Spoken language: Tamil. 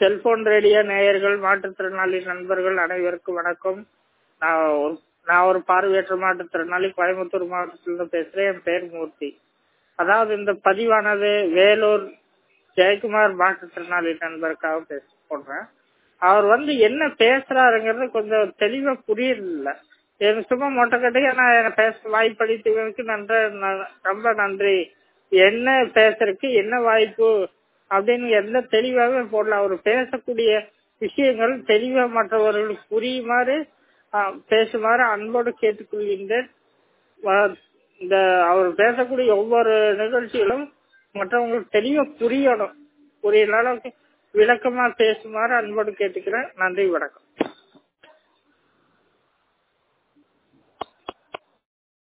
செல்போன் ரேடியோ நேயர்கள் மாற்றுத்திறனாளி நண்பர்கள் அனைவருக்கும் வணக்கம் நான் ஒரு நான் ஒரு பார்வையற்ற மாற்றுத்திறனாளி கோயம்புத்தூர் மாவட்டத்திலிருந்து பேசுறேன் என் பேர் மூர்த்தி அதாவது இந்த பதிவானது வேலூர் ஜெயக்குமார் மாற்றுத்திறனாளி நண்பருக்காக பேச போடுறேன் அவர் வந்து என்ன பேசுறாருங்கிறது கொஞ்சம் தெளிவா புரியல எனக்கு சும்மா மொட்டை கட்டையா நான் பேச வாய்ப்பளித்தவருக்கு நன்ற ந- ரொம்ப நன்றி என்ன பேசுறதுக்கு என்ன வாய்ப்பு அப்படின்னு எந்த தெளிவாவே போடல அவர் பேசக்கூடிய விஷயங்கள் தெளிவா மற்றவர்களுக்கு புரியுமாறு ஆ, பேசுமாறு அன்போடு கேட்டுக்கொள்கின்றேன் வ- இந்த அவர் பேசக்கூடிய ஒவ்வொரு நிகழ்ச்சிகளும் மற்றவங்களுக்கு தெளிவா புரியணும் புரியல அளவுக்கு விளக்கமா பேசுமாறு அன்போடு கேட்டுக்கிறேன் நன்றி வணக்கம்